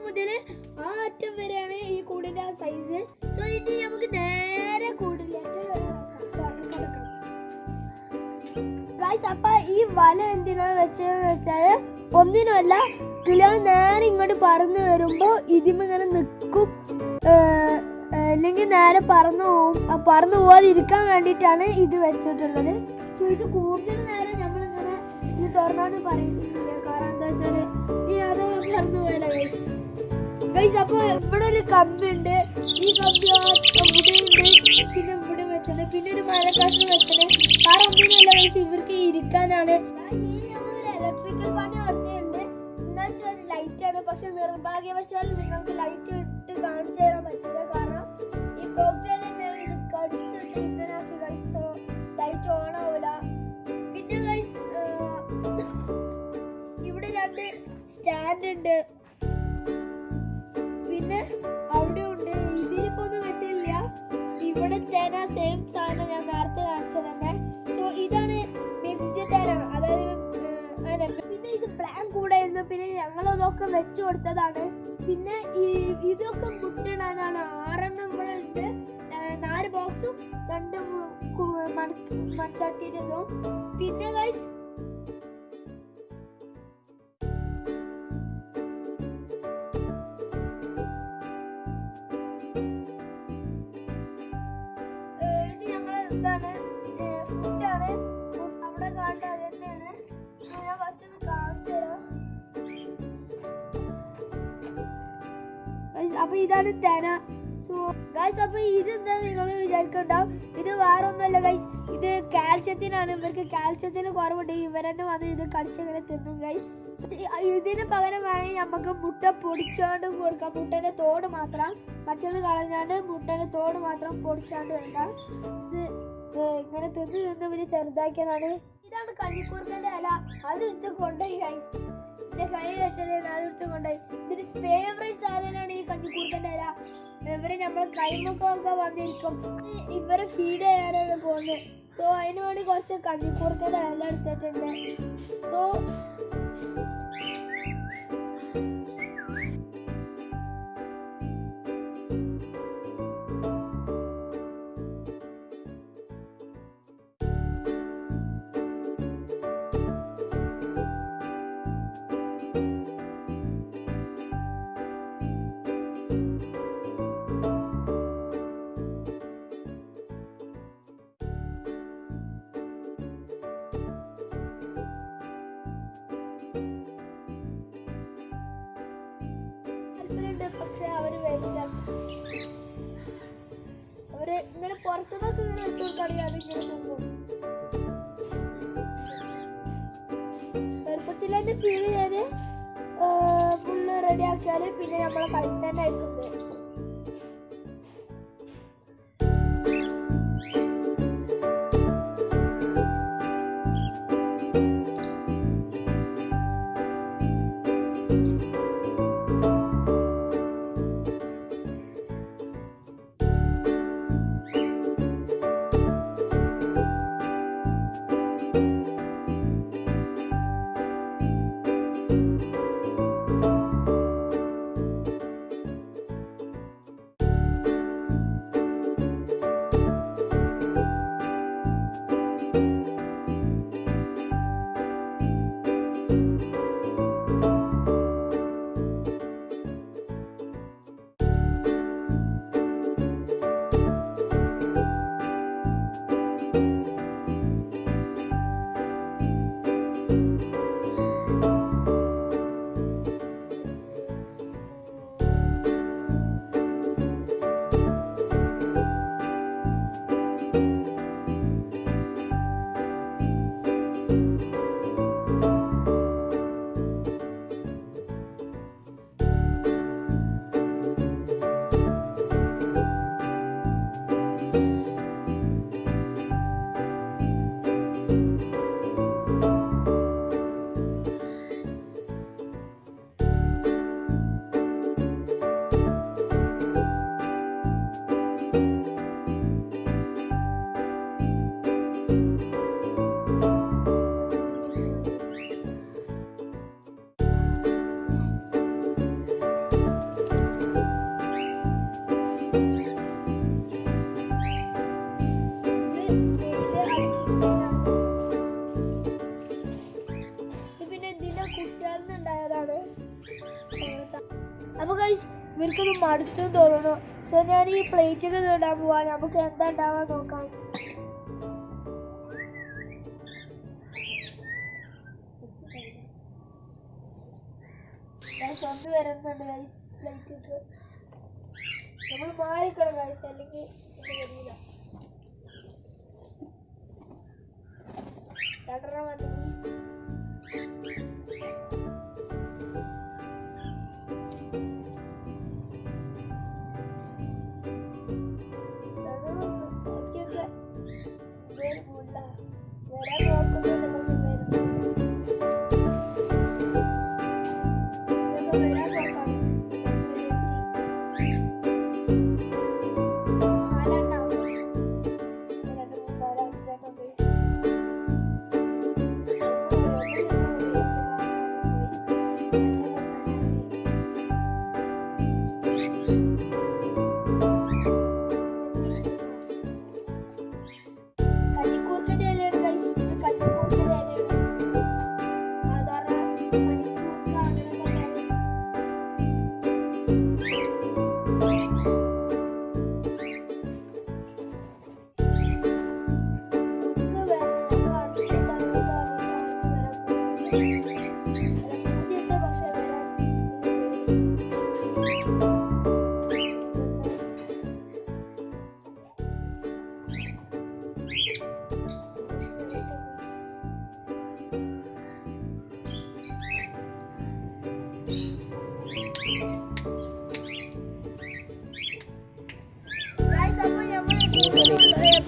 മുതൽ ആ അറ്റം വരെയാണ് ഈ കൂടിന്റെ ആ സൈസ് സോ ഇനി നമുക്ക് നേരെ കൂടിലേക്ക് കിടക്കാം ഗൈസ് അപ്പൊ ഈ വല എന്തിനാ വെച്ചതെന്ന് വെച്ചാല് ഒന്നിനുമല്ല കിളികൾ നേരെ ഇങ്ങോട്ട് പറന്നു വരുമ്പോ ഇതിമിങ്ങനെ നിൽക്കും അല്ലെങ്കിൽ നേരെ പറന്നു പോവും ആ പറന്നു പോവാതിരിക്കാൻ വേണ്ടിയിട്ടാണ് ഇത് വെച്ചിട്ടുള്ളത് സോ ഇത് കൂടുതൽ നേരം നമ്മളിങ്ങനെ ഇത് തുറന്നാണ് പറയുന്നില്ല കാരണം എന്താ വെച്ചാല് ഈ അത് പറന്നു പോയല്ലോ ഗൈസ് ഗൈസ് അപ്പൊ ഇവിടെ ഒരു കമ്പി ഉണ്ട് ഈ കമ്പി ആ ഇവിടെയുണ്ട് പിന്നെ ഇവിടെ വെച്ചത് പിന്നെ ഒരു മരക്കാശിന് വെച്ചത് കാരണം ഒന്നിനല്ല ഗൈസ് ഇവർക്ക് ഇരിക്കാനാണ് Guys, ഇനി നമ്മളൊരു ഇലക്ട്രിക്കൽ പണി നടത്തിയിട്ടുണ്ട് എന്താ വെച്ചാൽ ലൈറ്റ് ആണ് പക്ഷെ നിർഭാഗ്യവശാൽ നിങ്ങൾക്ക് ലൈറ്റ് ഇട്ട് കാണിച്ചു തരാൻ പറ്റില്ല കാരണം ഈ കോക്ടെയിലിനെ ഇത് കടിച്ചിട്ട് ഇങ്ങനാക്കി ഗൈസ് സോ ലൈറ്റ് ഓൺ ആവില്ല പിന്നെ ഗൈസ് ഇവിടെ രണ്ട് സ്റ്റാൻഡ് ഉണ്ട് പിന്നെ അവിടെ ഉണ്ട് ഇതിലിപ്പോ ഒന്നും വെച്ചില്ല ഇവിടെ തേന സെയിം സാധനം ഞാൻ നേരത്തെ കാണിച്ചത് തന്നെ സോ ഇതാണ് മിക്സ്ഡ് തേന അതായത് ഏർ, അങ്ങനെ. പിന്നെ ഇത് പ്ലാൻ കൂടായിരുന്നു പിന്നെ ഞങ്ങൾ അതൊക്കെ വെച്ചു കൊടുത്തതാണ് പിന്നെ ഈ ഇതൊക്കെ മുട്ടിടാനാണ് ആറെണ്ണം ഇവിടെ ഉണ്ട് ഏർ, നാല് ബോക്സും രണ്ട് മൺചട്ടിയിലും പിന്നെ ഗൈസ് ഏഹ് ഇത് ഞങ്ങള് എന്താണ് ഫുഡാണ് അവിടെ കാണുന്നത് അത് തന്നെയാണ് ഇത് ഞാൻ ഫസ്റ്റ് ഒന്ന് കാണിച്ചു തരാം Guys, അപ്പൊ ഇതാണ് തെന സോ ഗൈസ് അപ്പൊ ഇതെന്താ നിങ്ങൾ വിചാരിക്കണ്ടാവും ഇത് വേറെ ഒന്നുമല്ല ഗൈസ് ഇത് കാൽസ്യത്തിനാണ് ഇവർക്ക് കാൽസ്യത്തിന് കുറവുണ്ട് ഇവരെന്നെ വന്ന് ഇത് കടിച്ചങ്ങനെ തിന്നും ഗൈസ് ഇതിന് പകരം വേണമെങ്കിൽ നമുക്ക് മുട്ട പൊടിച്ചാണ്ട് കൊടുക്കാം മുട്ടന്റെ തോട് മാത്രം മറ്റേത് കളഞ്ഞാണ്ട് മുട്ടന്റെ തോട് മാത്രം പൊടിച്ചാണ്ട് വേണ്ട ഇത് ഏ, ഇങ്ങനെ തിന്ന് തിന്ന് പിന്നെ ചെറുതാക്കിയതാണ് ഇതാണ് കഞ്ഞിക്കൂർക്കന്റെ ഇല അതെടുത്ത് കൊണ്ടുപോയി ഗൈസ് എന്റെ കയ്യിൽ വെച്ചത് അതെടുത്ത് കൊണ്ടുപോയി ഇതിന് ഫേവറേറ്റ് സാധനമാണ് ഈ കഞ്ഞിക്കൂർക്കന്റെ ഇല ഇവര് നമ്മളെ കൈമുഖമൊക്കെ വന്നിരിക്കും ഈ- ഇവരെ ഫീഡ് ചെയ്യാനാണ് പോകുന്നത് സോ അതിന് വേണ്ടി കുറച്ച് കഞ്ഞിക്കൂർക്കന്റെ ഇല എടുത്തിട്ടുണ്ട് സോ താല്പര്യമുണ്ട് പക്ഷെ അവര് വരില്ല അവര് ഇങ്ങനെ പുറത്തുനിന്നൊക്കെ ഇങ്ങനെ വെച്ചു കൊടുക്കുകയാണെങ്കിൽ അതിങ്ങനെ പോകും ചെറുപ്പത്തിൽ തന്നെ ഫീൽ ചെയ്ത് ഫുള്ള് റെഡി ആക്കിയാല് പിന്നെ നമ്മളെ കയ്യിൽ തന്നെ ആയിരിക്കും ഇത്. അപ്പൊ ഗൈസ് ഇവർക്കൊന്ന് മടുത്തു തോന്നുന്നു സോ ഞാൻ ഈ പ്ലേറ്റ് ഒക്കെ ഇടാൻ പോവാ നമുക്ക് എന്താ ഉണ്ടാവാൻ നോക്കാം ഗൈസ് ഒന്ന് വരുന്നുണ്ട് ഗൈസ് പ്ലേറ്റ് ഇട്ട് നമ്മൾ മാറിക്കണം ഗൈസ് അല്ലെങ്കിൽ ഇത് വരില്ല രണ്ടെണ്ണം വന്നു ഗൈസ് കഞ്ഞിക്കൂർക്കന്റെ ഇലയാണ് guys. ഇത് കഞ്ഞിക്കൂർക്കന്റെ ഇലയാണ്. സാധാരണ കഞ്ഞിക്കൂർക്ക അങ്ങനെയൊക്കെ ഉണ്ടാവും. ഒക്കെ വേണം. നമ്മൾ അടുത്തുണ്ടാവുന്ന ആൾക്കാർക്ക് വരാൻ പോകുന്നത്. അല്ല, പൂതിയുണ്ട് പക്ഷേ വരാൻ Guys, അപ്പൊ ഞമ്മള്